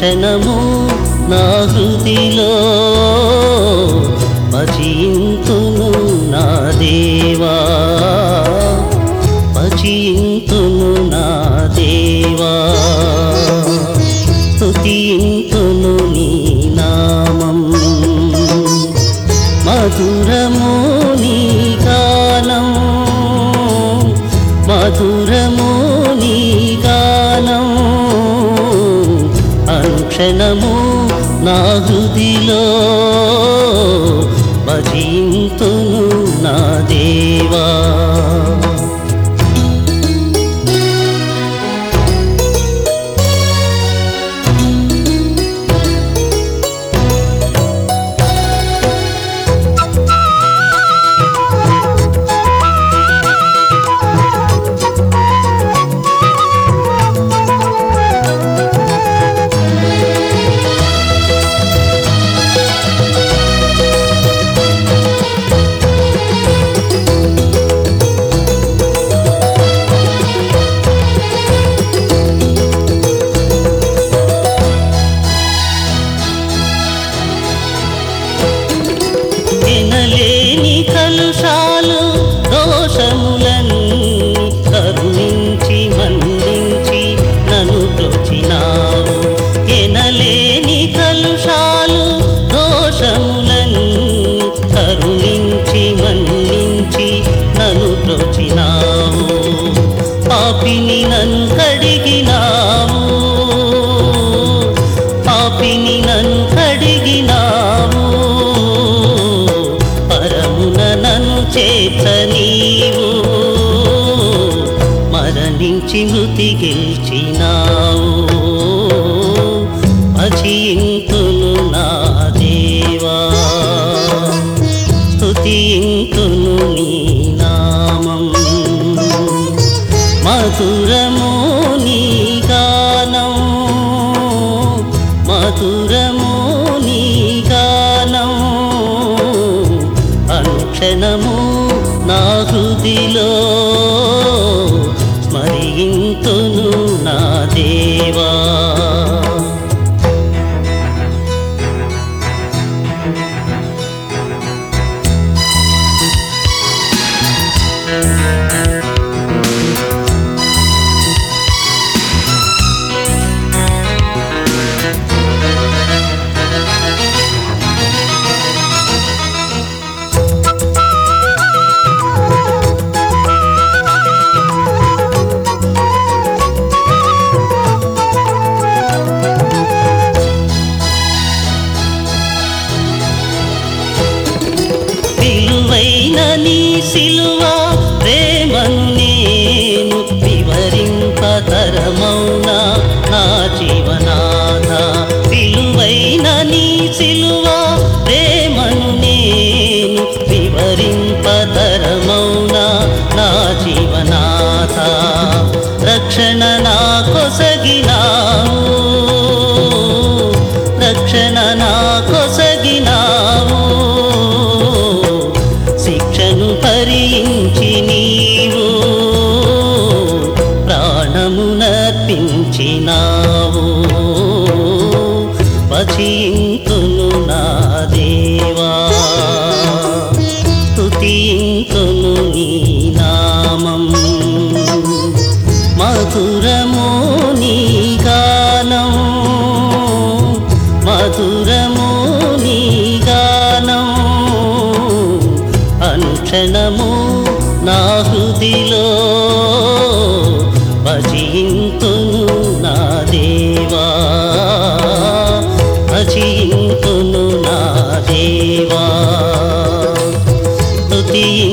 అనుక్షణము నా హృదిలో భజింతును నా దేవా భజింతును నా దేవా స్తుతింతును నీ నామం మధురము నీ గానం మధురము నీ గానం అనుక్షణము నా హృదిలో భజింతును నా దేవా ఎనలేని కలుషాలు దోషములన్నీ కరుణించి మన్నించి నన్ను బ్రోచినావు ఎనలేని కలుషాలు దోషములన్నీ కరుణించి మన్నించి నన్ను బ్రోచినావు పాపిని నన్ను కడిగినావు పాపిని నన్ను కడిగినావు పరమున నన్ను చేత నీవు మరణించి మృతి గెలిచినావు భజింతును నా దేవా స్తుతింతును నీ నామం మధురము నీ గానం మధురము నీ గానం అనుక్షణము నా హృదిలో స్మరింతును నా దేవా విలువైన నీ సిలువ ప్రేమను నేను వివరింపతరమౌనా నా జీవనాథ విలువైన నీ సిలువ ప్రేమను నేను వివరింపతరమౌనా నా జీవనాథ రక్షణ నా కొసగినావు రక్షణ నా కొసగినావు శిక్షను భరించి నీవు ప్రాణమునర్పించినావు పచింతును నా దేవా స్తుతింతును నీ నామం మధురము నీ గానం మధురము నీ గానం అనుక్షణము నా హృదిలో భజింతును నా దేవా భజింతును నా దేవా స్తుతింతును